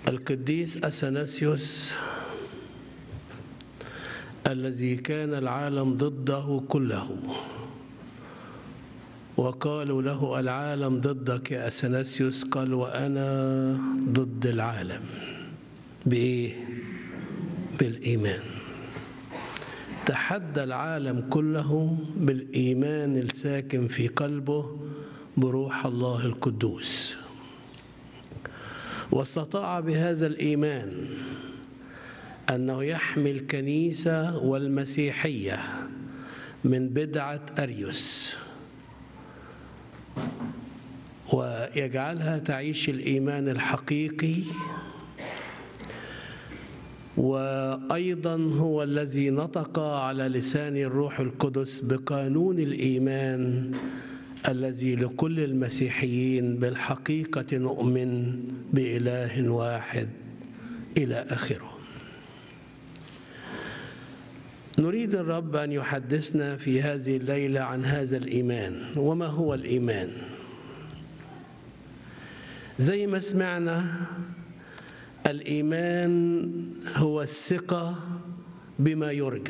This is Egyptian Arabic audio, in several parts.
القديس أثناسيوس الذي كان العالم ضده كله وقالوا له العالم ضدك يا أثناسيوس قال وأنا ضد العالم بإيه؟ بالإيمان تحدى العالم كله بالإيمان الساكن في قلبه بروح الله القدوس واستطاع بهذا الإيمان أنه يحمي الكنيسة والمسيحية من بدعة أريوس ويجعلها تعيش الإيمان الحقيقي وايضا هو الذي نطق على لسان الروح القدس بقانون الايمان الذي لكل المسيحيين بالحقيقه نؤمن باله واحد الى اخره نريد الرب ان يحدثنا في هذه الليله عن هذا الايمان وما هو الايمان زي ما سمعنا الايمان هو الثقه بما يرجى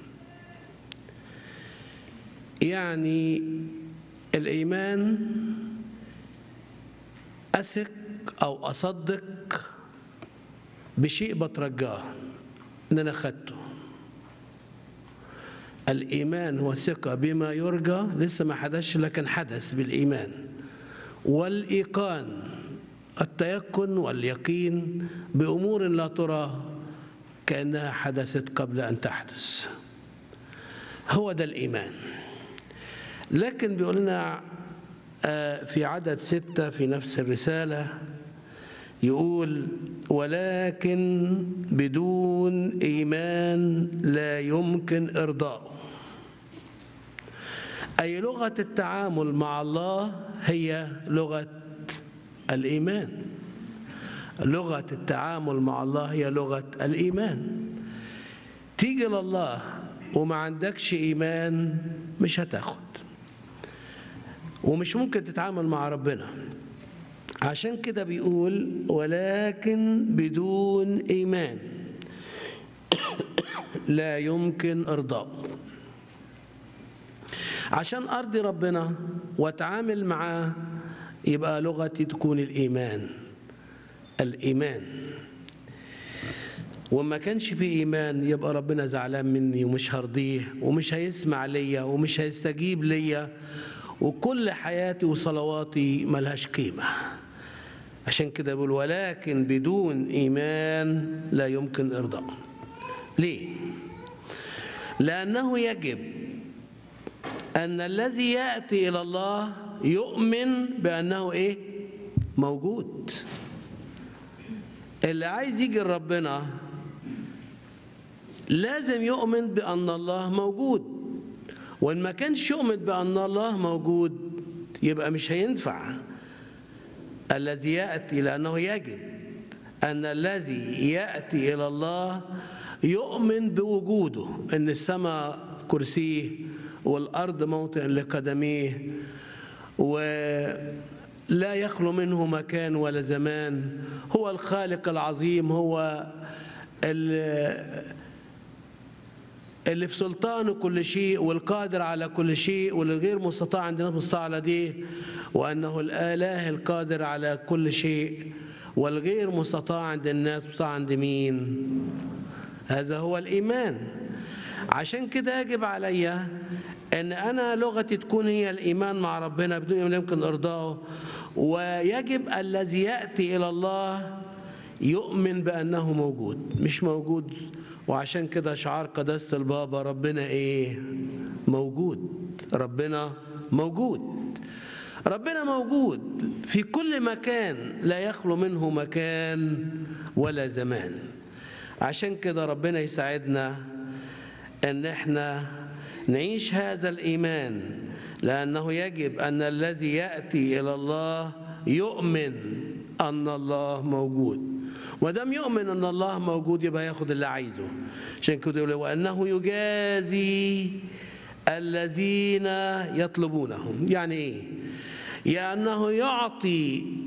يعني الايمان اثق او اصدق بشيء بترجاه ان انا خدته الايمان هو ثقه بما يرجى لسه ما حدثش لكن حدث بالايمان والايقان التيقن واليقين بامور لا ترى كانها حدثت قبل ان تحدث هو ده الايمان لكن بيقول لنا في عدد ستة في نفس الرسالة يقول ولكن بدون إيمان لا يمكن إرضاؤه أي لغة التعامل مع الله هي لغة الإيمان لغة التعامل مع الله هي لغة الإيمان تيجي لله وما عندكش إيمان مش هتاخد ومش ممكن تتعامل مع ربنا عشان كده بيقول ولكن بدون إيمان لا يمكن إرضاء عشان أرضي ربنا وأتعامل معاه يبقى لغتي تكون الإيمان الإيمان وما كانش في إيمان يبقى ربنا زعلان مني ومش هرضيه ومش هيسمع ليا ومش هيستجيب ليا وكل حياتي وصلواتي ملهاش قيمة عشان كده بيقول ولكن بدون إيمان لا يمكن إرضاء ليه؟ لأنه يجب أن الذي يأتي إلى الله يؤمن بأنه إيه؟ موجود اللي عايز يجي لربنا لازم يؤمن بأن الله موجود وإن ما كانش يؤمن بأن الله موجود يبقى مش هينفع الذي يأتي لأنه يجب أن الذي يأتي إلى الله يؤمن بوجوده أن السماء كرسيه والأرض موطئ لقدميه ولا يخلو منه مكان ولا زمان هو الخالق العظيم هو اللي في سلطانه كل شيء والقادر على كل شيء والغير مستطاع عندنا مستطاع على دي وأنه الآله القادر على كل شيء والغير مستطاع عند الناس مستطاع عند مين هذا هو الإيمان عشان كده يجب علي ان انا لغتي تكون هي الايمان مع ربنا بدون ما يمكن ارضائه ويجب الذي ياتي الى الله يؤمن بانه موجود مش موجود وعشان كده شعار قداسه البابا ربنا ايه موجود ربنا موجود ربنا موجود في كل مكان لا يخلو منه مكان ولا زمان عشان كده ربنا يساعدنا ان احنا نعيش هذا الايمان لانه يجب ان الذي ياتي الى الله يؤمن ان الله موجود ودام يؤمن ان الله موجود يبقى ياخد اللي عايزه عشان كده يقول وانه يجازي الذين يطلبونهم يعني ايه يعني انه يعطي